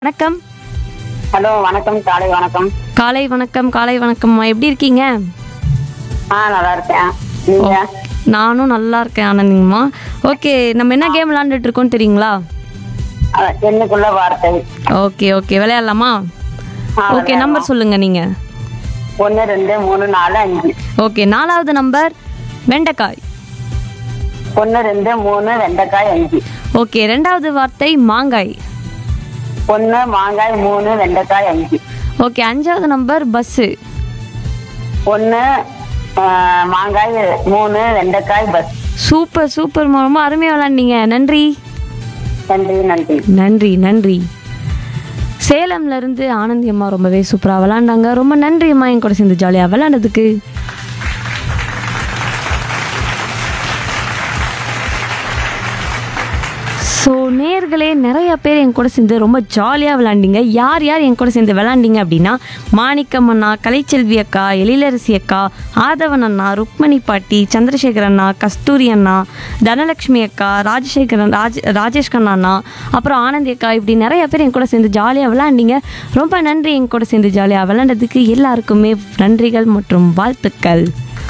வணக்கம் ஹலோ வணக்கம் காலை வணக்கம் காலை வணக்கம் காலை வணக்கம்மா எப்படி இருக்கீங்க ஆ நல்லா இருக்கேன் நீங்க நானும் நல்லா இருக்கேன் ஆனந்திங்கம்மா ஓகே நம்ம என்ன கேம் விளாண்டுட்டு இருக்கோம் தெரியுங்களா ஆ, எண்ணுக்குள்ள வார்த்தை ஓகே ஓகே விளையாடலாமா ஆ, ஓகே நம்பர் சொல்லுங்க நீங்க ஒன்று ரெண்டு மூணு நாலு அஞ்சு ஓகே நாலாவது நம்பர் வெண்டைக்காய் ஒன்று ரெண்டு மூணு வெண்டைக்காய் அஞ்சு ஓகே ரெண்டாவது வார்த்தை மாங்காய் ஒன்று மாங்காய் மூணு வெண்டைக்காய் அஞ்சு ஓகே அஞ்சாவது நம்பர் பஸ்ஸு ஒன்று மாங்காய் மூணு வெண்டைக்காய் பஸ் சூப்பர் சூப்பர் ரொம்ப அருமையாக விளாண்டீங்க நன்றி நன்றி நன்றி நன்றி நன்றி சேலம்ல இருந்து ஆனந்தி அம்மா ரொம்பவே சூப்பராக விளாண்டாங்க ரொம்ப நன்றி அம்மா என் கூட சேர்ந்து ஜாலியாக விளாண்டதுக்கு ஸோ நேர்களே நிறைய பேர் என் கூட சேர்ந்து ரொம்ப ஜாலியாக விளாண்டிங்க யார் யார் என் கூட சேர்ந்து விளாண்டிங்க அப்படின்னா மாணிக்கம் அண்ணா கலைச்செல்வி அக்கா எழிலரசி அக்கா ஆதவன் அண்ணா ருக்மணி பாட்டி சந்திரசேகர் அண்ணா கஸ்தூரி அண்ணா தனலட்சுமி அக்கா ராஜசேகரன் ராஜ் ராஜேஷ் கண்ணா அண்ணா அப்புறம் ஆனந்தி அக்கா இப்படி நிறைய பேர் என் கூட சேர்ந்து ஜாலியாக விளாண்டிங்க ரொம்ப நன்றி என் கூட சேர்ந்து ஜாலியாக விளாண்டதுக்கு எல்லாருக்குமே நன்றிகள் மற்றும் வாழ்த்துக்கள்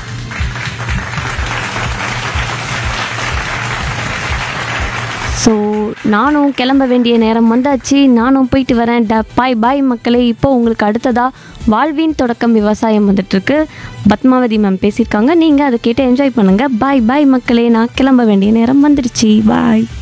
ஸோ நானும் கிளம்ப வேண்டிய நேரம் வந்தாச்சு நானும் போயிட்டு வரேன் ட பாய் பாய் மக்களே இப்போ உங்களுக்கு அடுத்ததாக வாழ்வின் தொடக்கம் விவசாயம் வந்துட்டுருக்கு பத்மாவதி மேம் பேசியிருக்காங்க நீங்கள் அதை கேட்டு என்ஜாய் பண்ணுங்கள் பாய் பாய் மக்களே நான் கிளம்ப வேண்டிய நேரம் வந்துடுச்சு பாய்